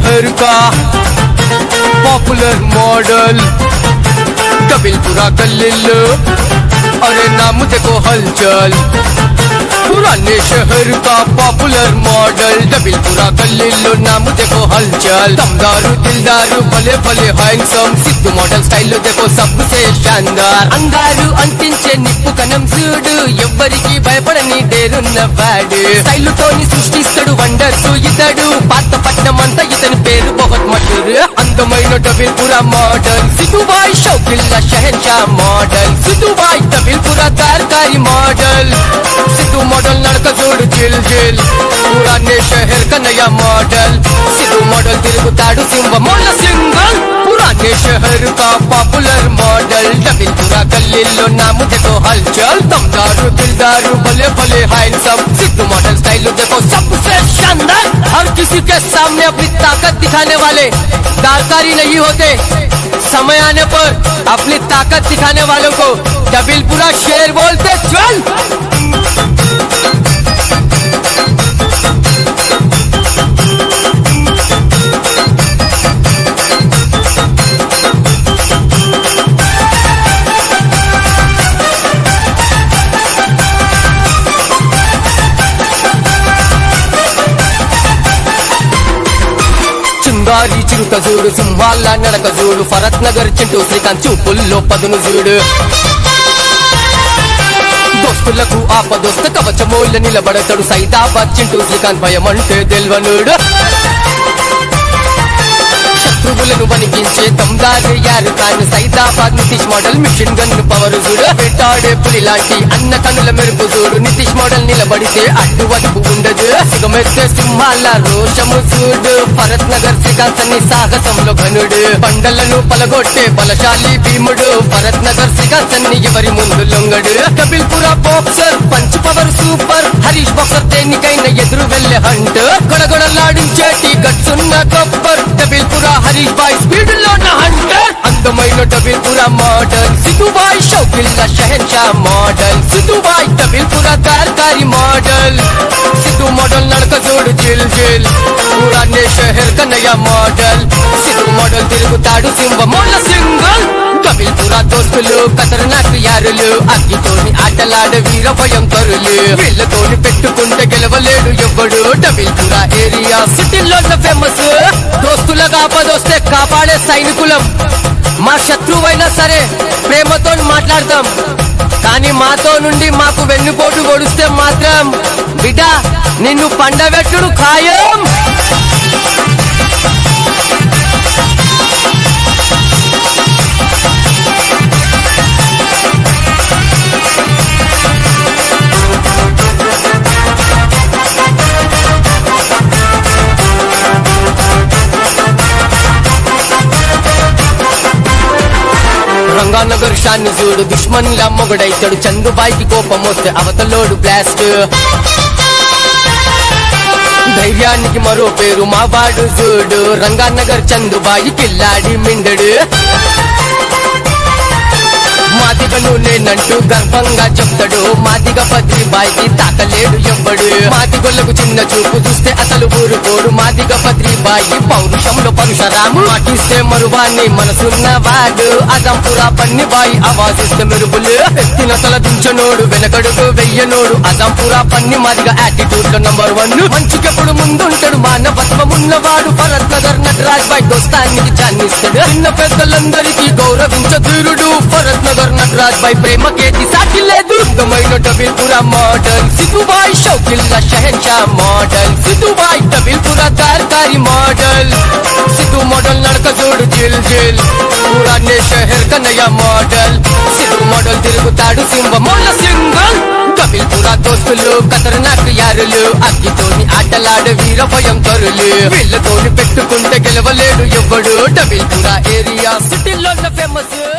शहर का popular model कबीलपुरा गल्लीलो अरे नाम देखो हलचल पुराने शहर का पॉपुलर मॉडल डबिलपुरा गल्लीलो नाम देखो हलचल दमदारू दिलदारू भले भले हैंडसम సిగ్గు మోడల్ స్టైల్లో देखो सबसे शानदार అంగారు అంటించే నిప్పు కనం చూడు ఎవ్వరికి భయపడని డేరున్న వాడు స్టైల్ తోని సృష్టిస్తాడు వండర్స్ ఇతడు పాత పట్నం అంతా ఇతని పేరు బహుత్ మషూర్ అందమైన డబిల్పురా మోడల్ సిద్ధుబాయ్ షౌకిల్లా షహన్షా మోడల్ సిద్ధుబాయ్ డబిల్పురా తారకారి మోడల్ सिद्धू मॉडल लड़का जोड़ जिल जिल पुराने शहर का नया मॉडल सिद्धू मॉडल तिरुगुताड़ू सिंह मोल सिंगल पुराने शहर का पॉपुलर मॉडल डबिलपुरा गल्लीलो नाम देखो हलचल दमदारू दिलदारू भले भले हैंडसम सिद्धू मॉडल स्टाइल देखो सबसे शानदार हर किसी के सामने अपनी ताकत दिखाने वाले दारकारी नहीं होते समय आने पर अपनी ताकत दिखाने वालों को डबिलपुरा शेर बोलते चल చింగారి చిరుత చూడు సింహాల నడక చూడు భరత్ నగర్ చింటూ శ్రీకాంత్ చూపుల్లో పదును చూడు దోస్తులకు ఆపదొస్త కవచమూల నిలబడతాడు సైదాబాద్ చింటూ శ్రీకాంత్ భయం అంటే తెల్వనుడు శత్రువులను వణికించే దమ్దారు యారు Khan Saidabad Nitish model machine gun power చూడు వెంటాడే పులి లాంటి అన్న కనుల మెరుపు చూడు నితీష్ మోడల్ నిలబడితే అడ్డు వదుపు ఉండదు సిగమెత్తే సింహాల రోషము చూడు భరత్ నగర్ శ్రీకాంత్ అన్ని సాహసంలో ఘనుడు బండలను పలగొట్టే బలశాలి భీముడు భరత్ నగర్ శ్రీకాంత్ అన్ని ఎవరి ముందు లొంగడు Kapilpura boxer punch power super Harish boxer దేనికైనా ఎదురు వెళ్ళే హంట్ గొడగొడలాడించేటి గట్సున్న కొబ్బర్ డబిల్పురా హరీష్ బాయ్ స్పీడ్ లో హంటర్ అందమైన డబిల్పురా మోడల్ సిద్ధుబాయ్ షౌకిల్లా షహన్షా మోడల్ సిద్ధుబాయ్ డబిల్పురా తారకారి మోడల్ సిద్ధు మోడల్ నడక చూడు జిల్ జిల్ పురానే షహర్ కా నయా మోడల్ సిద్ధు మోడల్ తిరుగుతాడు సింహ మోళ్ళ సింగల్ కబిల్పురా దోస్తులు ఖతర్నాక్ యారులు అగ్గితోని ఆటలాడ వీర భయంకరులు వీళ్ళతోని పెట్టుకుంటే గెలవలేడు ఎవ్వడు డబిల్పురా ఏరియా సిటీలో ఫేమస్ దోస్తులకు ఆపదొస్తే కాపాడే సైనికులం మా శత్రువైనా సరే ప్రేమతో మాట్లాడతాం కానీ మాతో నుండి మాకు వెన్నుపోటు పొడిస్తే మాత్రం బిడ్డ నిన్ను పండబెట్టుడు ఖాయం రంగానగర్ షాన్ని చూడు దుష్మన్లా మొగడైతాడు చందుబాయికి కోపం వస్తే అవతలోడు బ్లాస్ట్ ధైర్యానికి మరో పేరు మావాడు చూడు రంగానగర్ చందుబాయి కిల్లాడి మిండడు మాదిగను నేనంటూ గర్వంగా చెప్తాడు మాదిగ పత్రి బాయికి తాకలేడు ఎవ్వడు మాదిగొల్లకు చిన్న చూపు చూస్తే అసలు ఊరుకోడు మాదిగ పత్రి బాయి పౌరుషంలో పరుషరాము మాటిస్తే మరువాన్ని మనసున్న వాడు అదంపురా పన్ని బాయి ఆవాజిస్తే మెరుపులు ఎత్తిన తల దించనోడు వెనకడుగు వెయ్యనోడు అదంపురా పన్ని మాదిగ యాటిట్యూడ్ లో నంబర్ వన్ మంచికెప్పుడు ముందుంటాడు మానవత్వం ఉన్నవాడు భరత్ నగర్ నటరాజ్ బాయ్ దోస్తానికి చాన్నిస్తాడు చిన్న పెద్దలందరికీ గౌరవించ తీరుడు భరత్ నగర్ నటరాజ్ బాయ్ ప్రేమకేటి సాటి లేదు అందమైన డబిల్పురా మోడల్ సిద్ధుబాయ్ షౌకిల్లా షహన్షా మోడల్ సిద్ధుబాయ్ డబిల్పురా తారకారి మోడల్ సిద్ధు మోడల్ నడక చూడు జిల్ జిల్ పురానే షహర్ కా నయా మోడల్ సిద్ధు మోడల్ తిరుగుతాడు సింహ మోళ్ళ సింగల్ కపిల్పురా దోస్తులు ఖతర్నాక్ యారులు అగ్గితోని ఆటలాడే వీర భయంకరులు వీళ్ళతోని పెట్టుకుంటే గెలవలేడు ఎవ్వడు డబిల్పురా ఏరియా సిటీలో ఫేమస్